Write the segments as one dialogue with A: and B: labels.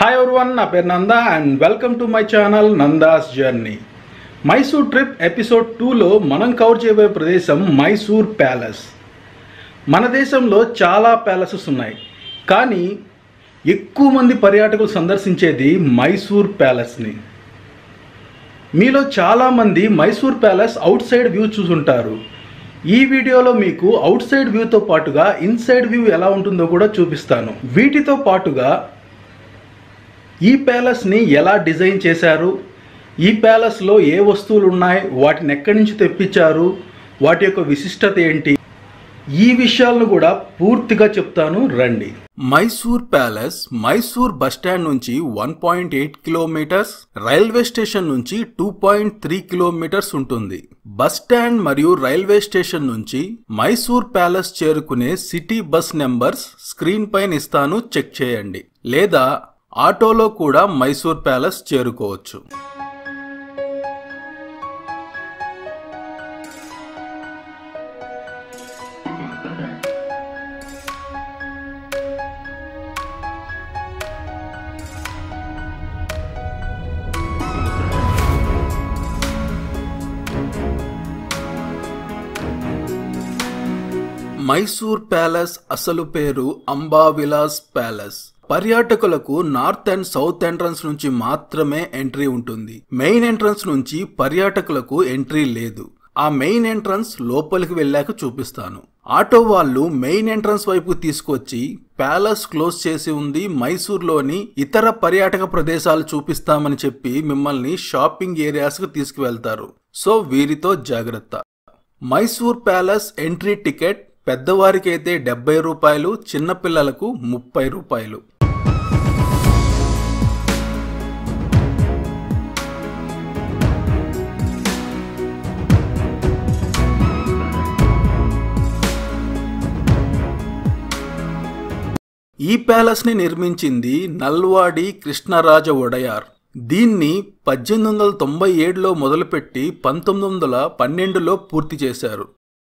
A: hi everyone నా పేరు Nanda and welcome to my channel Nanda's journey Mysore trip episode టూలో మనం కవర్ చేయబోయే ప్రదేశం మైసూర్ ప్యాలెస్ మన దేశంలో చాలా ప్యాలెసెస్ ఉన్నాయి కానీ ఎక్కువ మంది పర్యాటకులు సందర్శించేది మైసూర్ ప్యాలెస్ని మీలో చాలామంది Mysore palace outside view చూసుంటారు ఈ వీడియోలో మీకు అవుట్ సైడ్ వ్యూతో పాటుగా ఇన్సైడ్ వ్యూ ఎలా ఉంటుందో కూడా చూపిస్తాను వీటితో పాటుగా ఈ ప్యాలెస్ని ఎలా డిజైన్ చేశారు ఈ ప్యాలెస్లో ఏ వస్తువులు ఉన్నాయి వాటిని ఎక్కడి నుంచి తెప్పించారు వాటి యొక్క విశిష్టత ఏంటి ఈ విషయాలను కూడా పూర్తిగా చెప్తాను రండి మైసూర్ ప్యాలెస్ మైసూర్ బస్టాండ్ నుంచి one point eight kilometres railway station నుంచి టూ పాయింట్ త్రీ కిలోమీటర్స్ ఉంటుంది బస్ స్టాండ్ మరియు రైల్వే స్టేషన్ నుంచి మైసూర్ ప్యాలెస్ చేరుకునే సిటీ బస్ నెంబర్స్ స్క్రీన్ పైన ఇస్తాను చెక్ చేయండి లేదా ఆటోలో కూడా మైసూర్ ప్యాలెస్ చేరుకోవచ్చు మైసూర్ ప్యాలెస్ అసలు పేరు అంబావిలాస్ ప్యాలెస్ పర్యాటకులకు నార్త్ అండ్ సౌత్ ఎంట్రన్స్ నుంచి మాత్రమే ఎంట్రీ ఉంటుంది మెయిన్ ఎంట్రన్స్ నుంచి పర్యాటకులకు ఎంట్రీ లేదు ఆ మెయిన్ ఎంట్రన్స్ లోపలికి వెళ్ళాక చూపిస్తాను ఆటో వాళ్ళు మెయిన్ ఎంట్రన్స్ వైపు తీసుకొచ్చి ప్యాలెస్ క్లోజ్ చేసి ఉంది మైసూర్లోని ఇతర పర్యాటక ప్రదేశాలు చూపిస్తామని చెప్పి మిమ్మల్ని షాపింగ్ ఏరియాస్కు తీసుకువెళ్తారు సో వీరితో జాగ్రత్త మైసూర్ ప్యాలెస్ ఎంట్రీ టికెట్ పెద్దవారికి అయితే డెబ్బై రూపాయలు చిన్నపిల్లలకు ముప్పై రూపాయలు ఈ ప్యాలెస్ ని నిర్మించింది నల్వాడి కృష్ణరాజ ఒడయార్ దీన్ని పద్దెనిమిది వందల తొంభై ఏడులో మొదలుపెట్టి పంతొమ్మిది వందల పన్నెండులో పూర్తి చేశారు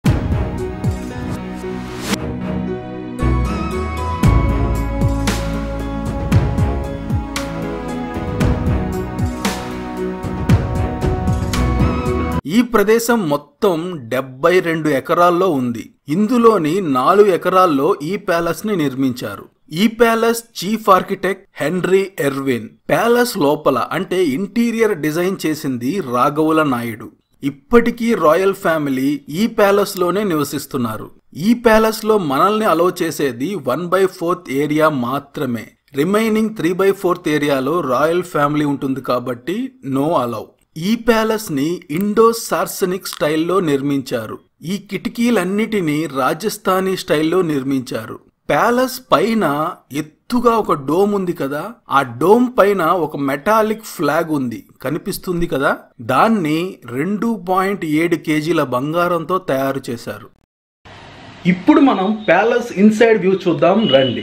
A: ఈ ప్రదేశం మొత్తం డెబ్బై రెండు ఎకరాల్లో ఉంది ఇందులోని నాలుగు ఎకరాల్లో ఈ ప్యాలెస్ ని నిర్మించారు ఈ palace chief architect Henry Irwin palace లోపల అంటే ఇంటీరియర్ డిజైన్ చేసింది రాఘవుల నాయుడు ఇప్పటికీ రాయల్ ఫ్యామిలీ ఈ ప్యాలెస్ లోనే నివసిస్తున్నారు ఈ ప్యాలెస్ లో మనల్ని అలో చేసేది వన్ బై ఫోర్త్ ఏరియా మాత్రమే రిమైనింగ్ త్రీ బై ఫోర్త్ ఏరియాలో రాయల్ ఫ్యామిలీ ఉంటుంది కాబట్టి నో అలౌ ఈ ప్యాలెస్ ని ఇండో సార్సనిక్ స్టైల్లో నిర్మించారు ఈ కిటికీలన్నిటినీ రాజస్థానీ స్టైల్లో నిర్మించారు ప్యాలెస్ పైన ఎత్తుగా ఒక డోమ్ ఉంది కదా ఆ డోమ్ పైన ఒక మెటాలిక్ ఫ్లాగ్ ఉంది కనిపిస్తుంది కదా దాన్ని రెండు పాయింట్ ఏడు కేజీల బంగారంతో తయారు చేశారు ఇప్పుడు మనం ప్యాలెస్ ఇన్సైడ్ వ్యూ చూద్దాం రండి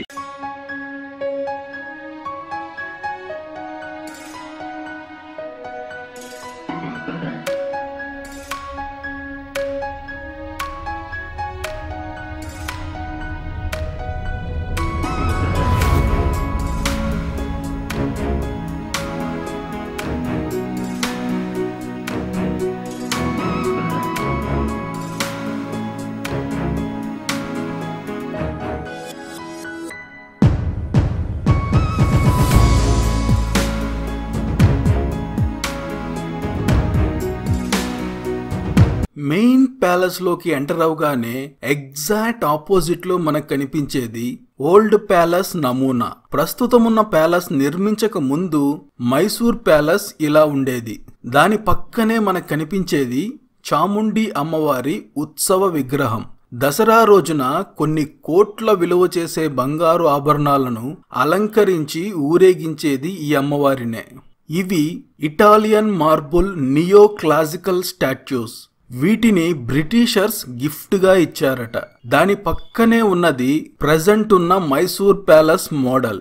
A: మెయిన్ ప్యాలెస్ లోకి ఎంటర్ అవగానే ఎగ్జాక్ట్ ఆపోజిట్ లో మనకు కనిపించేది ఓల్డ్ ప్యాలెస్ నమూనా ప్రస్తుతం ఉన్న ప్యాలెస్ నిర్మించక ముందు మైసూర్ ప్యాలెస్ ఇలా ఉండేది దాని పక్కనే మనకు కనిపించేది చాముండి అమ్మవారి ఉత్సవ విగ్రహం దసరా రోజున కొన్ని కోట్ల విలువ చేసే బంగారు ఆభరణాలను అలంకరించి ఊరేగించేది ఈ అమ్మవారినే ఇవి Italian marble neo classical statues వీటిని బ్రిటిషర్స్ గిఫ్ట్ గా ఇచ్చారట దాని పక్కనే ఉన్నది ప్రజెంట్ ఉన్న మైసూర్ ప్యాలెస్ మోడల్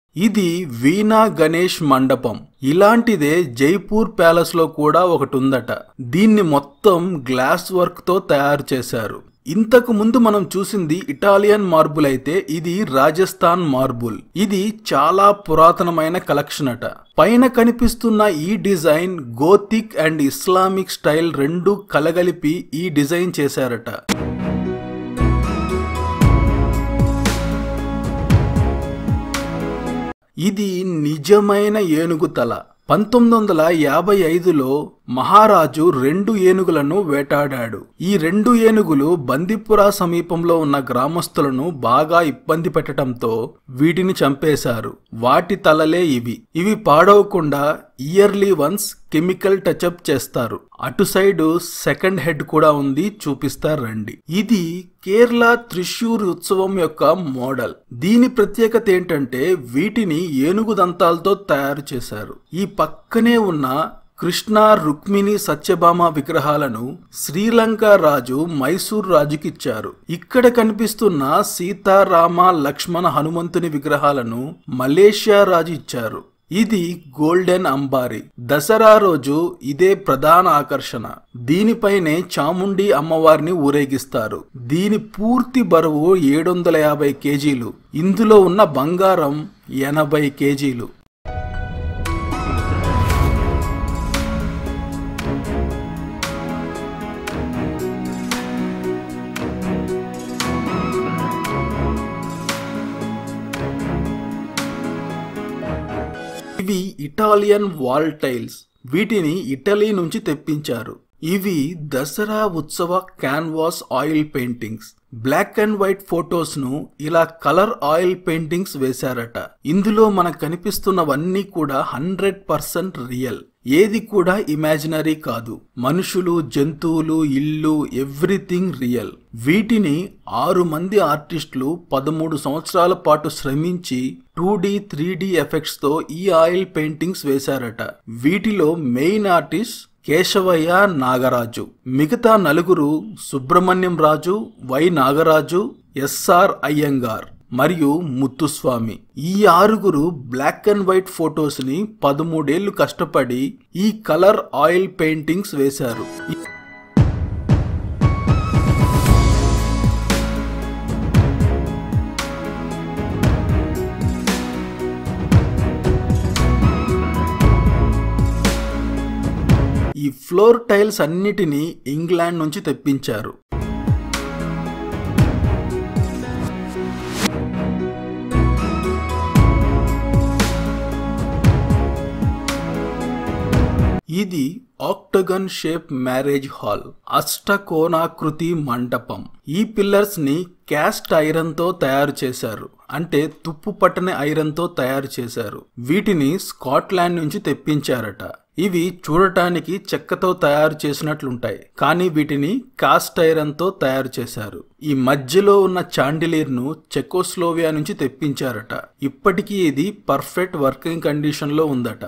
A: ఇది వీణా గణేష్ మండపం ఇలాంటిదే జైపూర్ ప్యాలెస్ లో కూడా ఒకటి ఉందట దీన్ని మొత్తం గ్లాస్ వర్క్ తో తయారు చేశారు ఇంతకు ముందు మనం చూసింది ఇటాలియన్ మార్బుల్ అయితే ఇది రాజస్థాన్ మార్బుల్ ఇది చాలా పురాతనమైన కలెక్షన్ అట పైన కనిపిస్తున్న ఈ design Gothic and Islamic style రెండు కలగలిపి ఈ డిజైన్ చేశారట ఇది నిజమైన ఏనుగు తల పంతొమ్మిది వందల యాభై ఐదులో మహారాజు రెండు ఏనుగులను వేటాడాడు ఈ రెండు ఏనుగులు బందిపురా సమీపంలో ఉన్న గ్రామస్తులను బాగా ఇబ్బంది పెట్టడంతో వీటిని చంపేశారు వాటి తలలే ఇవి ఇవి పాడవకుండా ఇయర్లీ వన్స్ కెమికల్ టచ్అప్ చేస్తారు అటు సైడ్ సెకండ్ హెడ్ కూడా ఉంది చూపిస్తారు రండి ఇది కేరళ త్రిశూర్ ఉత్సవం యొక్క మోడల్ దీని ప్రత్యేకత ఏంటంటే వీటిని ఏనుగు దంతాలతో తయారు చేశారు ఈ పక్కనే ఉన్న కృష్ణ రుక్మిణి సత్యభామ విగ్రహాలను శ్రీలంక రాజు మైసూర్ రాజుకిచ్చారు ఇక్కడ కనిపిస్తున్న సీతారామ లక్ష్మణ హనుమంతుని విగ్రహాలను మలేషియా రాజు ఇచ్చారు ఇది గోల్డెన్ అంబారి దసరా రోజు ఇదే ప్రధాన ఆకర్షణ దీనిపైనే చాముండి అమ్మవారిని ఊరేగిస్తారు దీని పూర్తి బరువు ఏడు వందల యాభై కేజీలు ఇందులో ఉన్న బంగారం ఎనభై కేజీలు ఇవి ఇటాలియన్ వాల్ టైల్స్ వీటిని ఇటలీ నుంచి తెప్పించారు ఇవి దసరా ఉత్సవ canvas oil paintings black and white photos ను ఇలా కలర్ ఆయిల్ పెయింటింగ్స్ వేశారట ఇందులో మనకు కనిపిస్తున్నవన్నీ కూడా హండ్రెడ్ పర్సెంట్ రియల్ ఏది కూడా ఇమాజినరీ కాదు మనుషులు జంతువులు ఇల్లు ఎవ్రీథింగ్ రియల్ వీటిని ఆరు మంది ఆర్టిస్టులు పదమూడు సంవత్సరాల పాటు శ్రమించి two D three D effects తో ఈ ఆయిల్ పెయింటింగ్స్ వేశారట వీటిలో మెయిన్ ఆర్టిస్ట్ కేశవయ్య నాగరాజు మిగతా నలుగురు సుబ్రహ్మణ్యం రాజు వై నాగరాజు ఎస్ఆర్ అయ్యంగార్ మరియు ముత్తుస్వామి ఈ ఆరుగురు బ్లాక్ అండ్ వైట్ ఫొటోస్ ని పదమూడేళ్లు కష్టపడి ఈ కలర్ ఆయిల్ పెయింటింగ్స్ వేశారు ఈ ఫ్లోర్ టైల్స్ అన్నిటినీ ఇంగ్లాండ్ నుంచి తెప్పించారు ఇది ఆక్టగన్ షేప్ మ్యారేజ్ హాల్ అష్టకోణాకృతి మండపం ఈ పిల్లర్స్ ని క్యాస్ట్ ఐరన్ తో తయారు చేశారు అంటే తుప్పు పట్టని ఐరన్ తో తయారు చేశారు వీటిని స్కాట్లాండ్ నుంచి తెప్పించారట ఇవి చూడటానికి చెక్కతో తయారు చేసినట్లుంటాయి కానీ వీటిని కాస్ట్ ఐరన్ తో తయారు చేశారు ఈ మధ్యలో ఉన్న చాండిలీర్ ను చెకోస్లోవియా నుంచి తెప్పించారట ఇప్పటికీ ఇది పర్ఫెక్ట్ వర్కింగ్ కండిషన్ లో ఉందట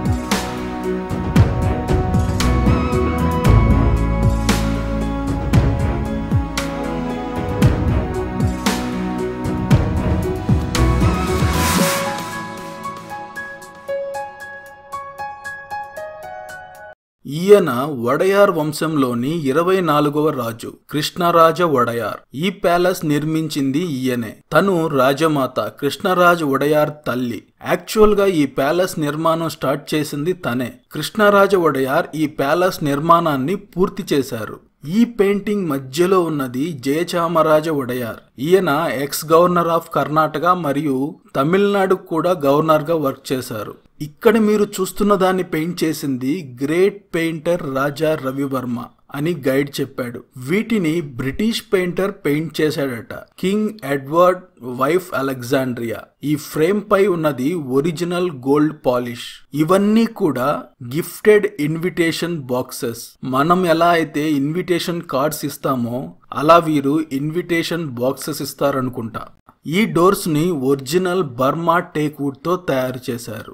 A: ఈయన వడయార్ వంశంలోని ఇరవై నాలుగవ రాజు కృష్ణరాజ వడయార్ ఈ ప్యాలెస్ నిర్మించింది ఈయనే తను రాజమాత కృష్ణరాజ వడయార్ తల్లి యాక్చువల్ గా ఈ ప్యాలెస్ నిర్మాణం స్టార్ట్ చేసింది తనే కృష్ణరాజ వడయార్ ఈ ప్యాలెస్ నిర్మాణాన్ని పూర్తి చేశారు ఈ పెయింటింగ్ మధ్యలో ఉన్నది జయచామరాజ ఒడయార్ ఈయన ఎక్స్ గవర్నర్ ఆఫ్ కర్ణాటక మరియు తమిళనాడు కూడా గవర్నర్ గా వర్క్ చేశారు ఇక్కడ మీరు చూస్తున్న దాన్ని పెయింట్ చేసింది గ్రేట్ పెయింటర్ రాజా రవివర్మ అని గైడ్ చెప్పాడు వీటిని బ్రిటిష్ పెయింటర్ పెయింట్ చేశాడట కింగ్ ఎడ్వర్డ్ వైఫ్ అలెగ్జాండ్రియా ఈ ఫ్రేమ్ పై ఉన్నది ఒరిజినల్ గోల్డ్ పాలిష్ ఇవన్నీ కూడా గిఫ్టెడ్ ఇన్విటేషన్ బాక్సెస్ మనం ఎలా అయితే ఇన్విటేషన్ కార్డ్స్ ఇస్తామో అలా వీరు ఇన్విటేషన్ బాక్సెస్ ఇస్తారనుకుంటా ఈ డోర్స్ ని ఒరిజినల్ బర్మా టేక్ వుడ్ తో తయారు చేశారు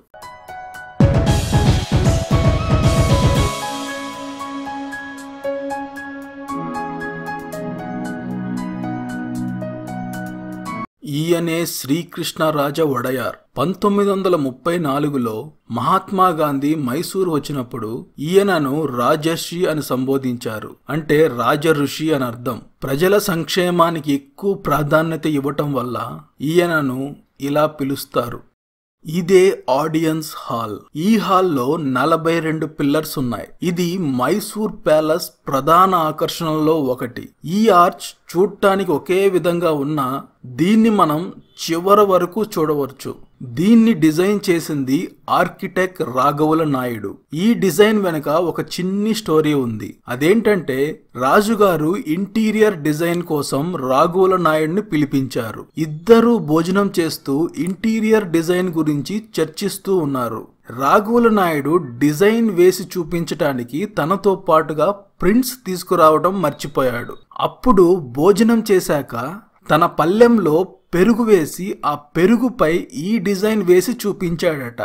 A: ఈయనే శ్రీకృష్ణరాజ వడయార్ పంతొమ్మిది వందల ముప్పై నాలుగులో మహాత్మా గాంధీ మైసూర్ వచ్చినప్పుడు ఈయనను రాజర్షి అని సంబోధించారు అంటే రాజ ఋషి అని అర్థం ప్రజల సంక్షేమానికి ఎక్కువ ప్రాధాన్యత ఇవ్వటం వల్ల ఈయనను ఇలా పిలుస్తారు ఇదే ఆడియన్స్ హాల్ ఈ హాల్లో నలభై రెండు పిల్లర్స్ ఉన్నాయి ఇది మైసూర్ ప్యాలెస్ ప్రధాన ఆకర్షణలో ఒకటి ఈ ఆర్చ్ చూడటానికి ఒకే విధంగా ఉన్నా దీన్ని మనం చివరి వరకు చూడవచ్చు దీన్ని డిజైన్ చేసింది ఆర్కిటెక్ట్ రాఘవుల నాయుడు ఈ డిజైన్ వెనుక ఒక చిన్ని స్టోరీ ఉంది అదేంటంటే రాజుగారు ఇంటీరియర్ డిజైన్ కోసం రాఘవుల నాయుడిని పిలిపించారు ఇద్దరూ భోజనం చేస్తూ ఇంటీరియర్ డిజైన్ గురించి చర్చిస్తూ ఉన్నారు రాఘవుల నాయుడు డిజైన్ వేసి చూపించటానికి తనతో పాటుగా ప్రింట్స్ తీసుకురావడం మర్చిపోయాడు అప్పుడు భోజనం చేశాక తన పల్లెంలో పెరుగు వేసి ఆ పెరుగుపై ఈ డిజైన్ వేసి చూపించాడట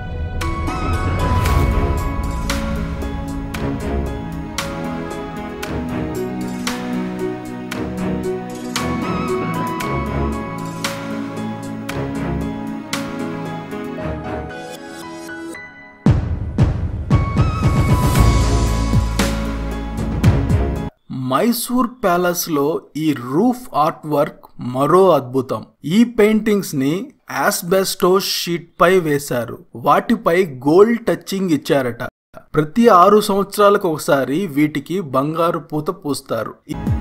A: మైసూర్ ప్యాలెస్ లో ఈ రూఫ్ ఆర్ట్ వర్క్ మరో అద్భుతం ఈ పెయింటింగ్స్ ని ఆస్బెస్టోస్ షీట్ పై వేశారు వాటిపై గోల్డ్ టచింగ్ ఇచ్చారట ప్రతి ఆరు సంవత్సరాలకు ఒకసారి వీటికి బంగారు పూత పూస్తారు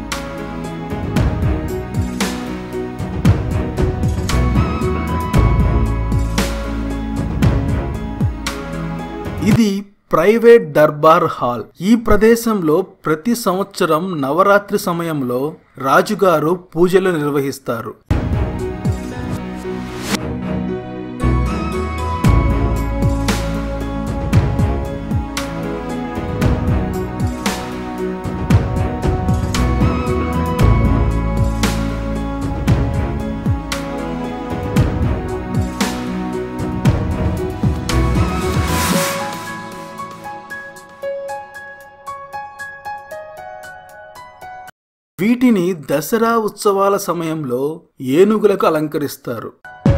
A: ఇది ప్రైవేట్ దర్బార్ హాల్ ఈ ప్రదేశంలో ప్రతి సంవత్సరం నవరాత్రి సమయంలో రాజుగారు పూజలు నిర్వహిస్తారు వీటిని దసరా ఉత్సవాల సమయంలో ఏనుగులకు అలంకరిస్తారు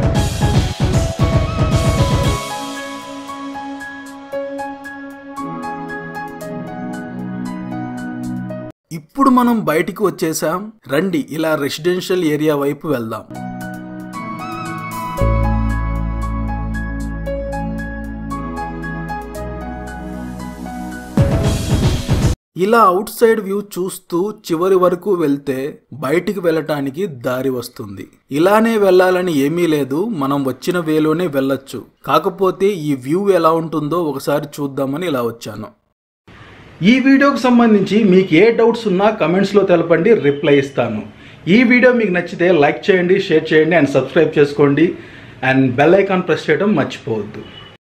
A: ఇప్పుడు మనం బయటికి వచ్చేసాం రండి ఇలా రెసిడెన్షియల్ ఏరియా వైపు వెళ్దాం ఇలా అవుట్ సైడ్ వ్యూ చూస్తూ చివరి వరకు వెళ్తే బయటికి వెళ్ళటానికి దారి వస్తుంది ఇలానే వెళ్ళాలని ఏమీ లేదు మనం వచ్చిన వేలోనే వెళ్ళొచ్చు కాకపోతే ఈ వ్యూ ఎలా ఉంటుందో ఒకసారి చూద్దామని ఇలా వచ్చాను ఈ వీడియోకి సంబంధించి మీకు ఏ డౌట్స్ ఉన్నా కమెంట్స్లో తెలపండి రిప్లై ఇస్తాను ఈ వీడియో మీకు నచ్చితే లైక్ చేయండి షేర్ చేయండి అండ్ సబ్స్క్రైబ్ చేసుకోండి అండ్ బెల్ ఐకాన్ ప్రెస్ చేయడం మర్చిపోవద్దు